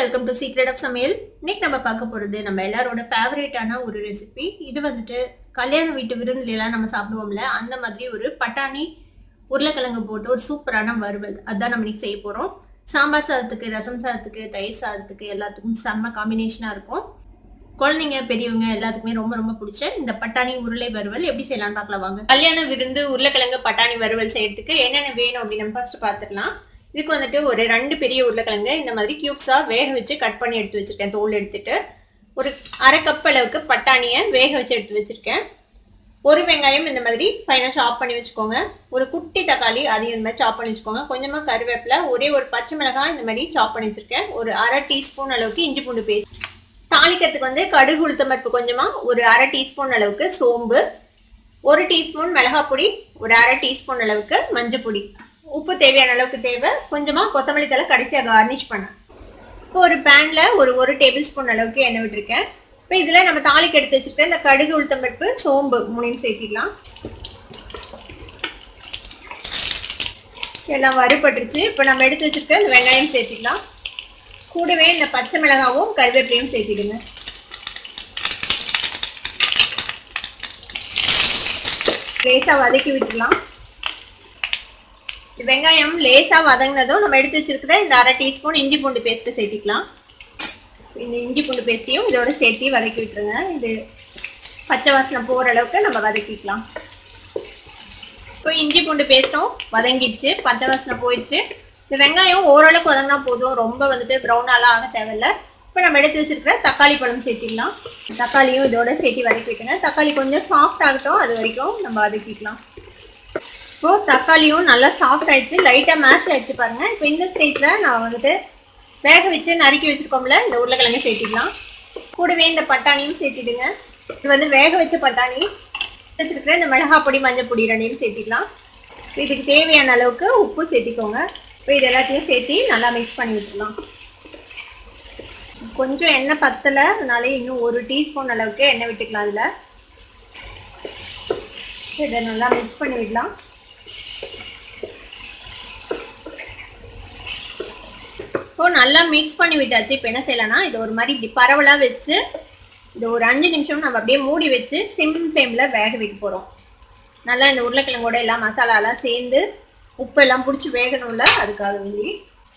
welcome to secret of சமையல் இன்னைக்கு நம்ம பார்க்க போறது நம்ம எல்லாரோட ஃபேவரேட்டான ஒரு ரெசிபி இது வந்துட்டு கல்யாண வீட்டு விருந்துல எல்லாம் நம்ம சாப்பிடுவோம்ல அந்த மாதிரி ஒரு பட்டாணி உருளைக்கிழங்கு போட்டு ஒரு சூப்பரான வறுவல் அதான் நம்ம இன்னைக்கு செய்ய போறோம் சாம்பார் சாதத்துக்கு ரசம் சாதத்துக்கு தயிர் சாதத்துக்கு எல்லாத்துக்கும் செம்ம காம்பினேஷனா இருக்கும் குழந்தைங்க பெரியவங்க எல்லாத்துக்குமே ரொம்ப ரொம்ப பிடிச்ச இந்த பட்டாணி உருளை வறுவல் எப்படி செய்யலாம்னு பார்க்கலாம் வாங்க கல்யாண விருந்து உருளைக்கிழங்கு பட்டாணி வறுவல் செய்யறதுக்கு என்னென்ன வேணும் அப்படின்னு நம்ம ஃபர்ஸ்ட் பார்த்துடலாம் இதுக்கு வந்துட்டு ஒரு ரெண்டு பெரிய உருளைக்கிழங்கு இந்த மாதிரி கியூப்ஸா வேக வச்சு கட் பண்ணி எடுத்து வச்சிருக்கேன் தோல் எடுத்துட்டு ஒரு அரை கப் அளவுக்கு பட்டாணியை வேக வச்சு எடுத்து வச்சிருக்கேன் ஒரு வெங்காயம் இந்த மாதிரி ஃபைனாக சாப் பண்ணி வச்சுக்கோங்க ஒரு குட்டி தக்காளி அதையும் இந்த மாதிரி சாப் பண்ணி வச்சுக்கோங்க கொஞ்சமாக கருவேப்பிலை ஒரே ஒரு பச்சை மிளகாய் இந்த மாதிரி சாப் பண்ணி வச்சிருக்கேன் ஒரு அரை டீஸ்பூன் அளவுக்கு இஞ்சி பூண்டு பேஸ்ட் தாளிக்கிறதுக்கு வந்து கடுகு உளுத்தம்பருப்பு கொஞ்சமா ஒரு அரை டீஸ்பூன் அளவுக்கு சோம்பு ஒரு டீஸ்பூன் மிளகாய் பொடி ஒரு அரை டீஸ்பூன் அளவுக்கு மஞ்சள் பொடி உப்பு தேவையான அளவுக்கு தேவை கொஞ்சமா கொத்தமல்லி தலை கடைசியாக கார்னிஷ் பண்ண இப்போ ஒரு பேன்ல ஒரு ஒரு டேபிள் ஸ்பூன் அளவுக்கு எண்ணெய் விட்டுருக்கேன் இப்போ இதுல நம்ம தாளிக்கு எடுத்து வச்சிருக்க இந்த கடுகு உளுத்தம்பருப்பு சோம்பு மூணையும் சேர்த்திடலாம் எல்லாம் வறுபட்டுருச்சு இப்போ நம்ம எடுத்து வச்சிருக்க இந்த வெங்காயம் சேர்த்திடலாம் கூடவே இந்த பச்சை மிளகாவும் கருவேப்பிலையும் சேர்த்திடுங்க லேசா வதக்கி விட்டுலாம் வெங்காயம் லேசா வதங்கினதும் நம்ம எடுத்து வச்சிருக்கிற இந்த அரை டீஸ்பூன் இஞ்சி பூண்டு பேஸ்ட் சேர்த்திக்கலாம் இந்த இஞ்சி பூண்டு பேஸ்ட்டையும் இதோட சேர்த்து வதக்கி விட்டுருங்க இது பச்சை வாசனை போகிற அளவுக்கு நம்ம வதக்கிக்கலாம் இப்போ இஞ்சி பூண்டு பேஸ்ட்டும் வதங்கிடுச்சு பச்சை வாசனை போயிடுச்சு இந்த வெங்காயம் ஓரளவுக்கு வதங்கினா போதும் ரொம்ப வந்துட்டு ப்ரௌனாலாம் ஆக தேவையில்ல இப்போ நம்ம எடுத்து வச்சிருக்கிற தக்காளி பழம் சேர்த்திடலாம் தக்காளியும் இதோட சேர்த்து வதக்கிட்டுங்க தக்காளி கொஞ்சம் சாஃப்ட் ஆகட்டும் அது வரைக்கும் நம்ம வதக்கிக்கலாம் இப்போ தக்காளியும் நல்லா சாஃப்ட் ஆயிடுச்சு லைட்டாக மேஷ் ஆயிடுச்சு பாருங்க இப்போ இந்த ஸ்டேஜில் நான் வந்துட்டு வேக வச்சு நறுக்கி வச்சிருக்கோம்ல இந்த உருளைக்கிழங்கு சேர்த்திடலாம் கூடவே இந்த பட்டாணியும் சேர்த்திடுங்க இது வந்து வேக வச்ச பட்டாணி வச்சிருக்கிற இந்த மிளகாய் பொடி மஞ்சள் பொடி ரெண்டையும் சேர்த்திக்கலாம் இதுக்கு தேவையான அளவுக்கு உப்பு சேர்த்திக்கோங்க இப்போ இது எல்லாத்தையும் சேர்த்து நல்லா மிக்ஸ் பண்ணி விட்டுலாம் கொஞ்சம் எண்ணெய் பத்தலை அதனால இன்னும் ஒரு டீஸ்பூன் அளவுக்கு எண்ணெய் விட்டுக்கலாம் அதில் இதை நல்லா மிக்ஸ் பண்ணி விடலாம் இப்போ நல்லா மிக்ஸ் பண்ணி விட்டாச்சு இப்போ என்ன செய்யலாம்னா இது ஒரு மாதிரி இப்படி பரவலாக வச்சு இது ஒரு அஞ்சு நிமிஷம் நம்ம அப்படியே மூடி வச்சு சிம் ஃப்ளேமில் வேக வைக்க போகிறோம் நல்லா இந்த உருளைக்கிழங்கோட எல்லாம் மசாலாலாம் சேர்ந்து உப்பு எல்லாம் பிடிச்சி வேகணும்ல அதுக்காக வேண்டி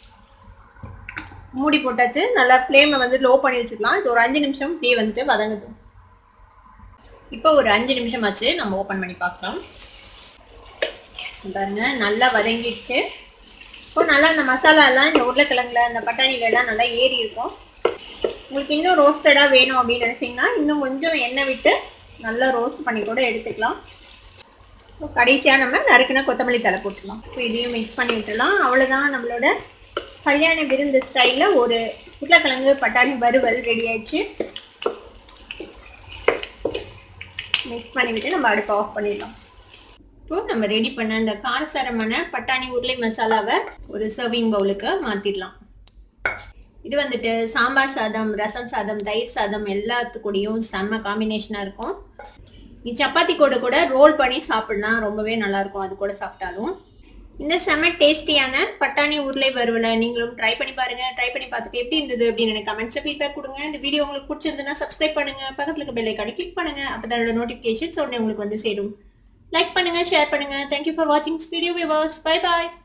மூடி போட்டாச்சு நல்லா ஃப்ளேமை வந்து லோ பண்ணி வச்சுக்கலாம் இது ஒரு அஞ்சு நிமிஷம் இப்படியே வந்துட்டு வதங்குது இப்போ ஒரு அஞ்சு நிமிஷம் ஆச்சு நம்ம ஓப்பன் பண்ணி பார்க்கலாம் பாருங்க நல்லா வதங்கிடுச்சு இப்போ நல்லா இந்த மசாலா எல்லாம் இந்த உருளைக்கிழங்குல இந்த பட்டாணில எல்லாம் நல்லா ஏறி இருக்கும் உங்களுக்கு இன்னும் ரோஸ்டடாக வேணும் அப்படின்னு நினச்சிங்கன்னா இன்னும் கொஞ்சம் எண்ணெய் விட்டு நல்லா ரோஸ்ட் பண்ணி கூட எடுத்துக்கலாம் கடைசியாக நம்ம நறுக்குன கொத்தமல்லி தலை போட்டுக்கலாம் ஸோ இதையும் மிக்ஸ் பண்ணி விட்டுலாம் அவ்வளோதான் நம்மளோட கல்யாண விருந்து ஸ்டைலில் ஒரு உருளைக்கிழங்கு பட்டாணி வறுவல் ரெடி ஆயிடுச்சு மிக்ஸ் பண்ணிவிட்டு நம்ம அடுப்பை ஆஃப் பண்ணிடலாம் இப்போ நம்ம ரெடி பண்ண அந்த காரசாரமான பட்டாணி உருளை மசாலாவை ஒரு சர்விங் பவுலுக்கு மாற்றிடலாம் இது வந்துட்டு சாம்பார் சாதம் ரசம் சாதம் தயிர் சாதம் எல்லாத்துக்கூடயும் செம்ம காம்பினேஷனாக இருக்கும் நீ சப்பாத்தி கூட கூட ரோல் பண்ணி சாப்பிடலாம் ரொம்பவே நல்லா இருக்கும் அது கூட சாப்பிட்டாலும் இந்த செம்ம டேஸ்டியான பட்டாணி உருளை வறுவலை நீங்களும் ட்ரை பண்ணி பாருங்க ட்ரை பண்ணி பார்த்துட்டு எப்படி இருந்தது அப்படின்னு எனக்கு கமெண்ட்ஸை ஃபீட்பேக் கொடுங்க இந்த வீடியோ உங்களுக்கு பிடிச்சிருந்ததுன்னா சப்ஸ்கிரைப் பண்ணுங்க பக்கத்துல இருக்க பெல் ஐக்கானை கிளிக் பண்ணுங்க அப்பதான் என்னோட நோட்டிஃபிகேஷன்ஸ் உடனே உங்களுக்கு வந்து சேரும் லைக் பண்ணுங்க ஷேர் பண்ணுங்க தேங்க்யூ ஃபார் வாட்சிங் வீடியோ விவர்ஸ் பை பாய்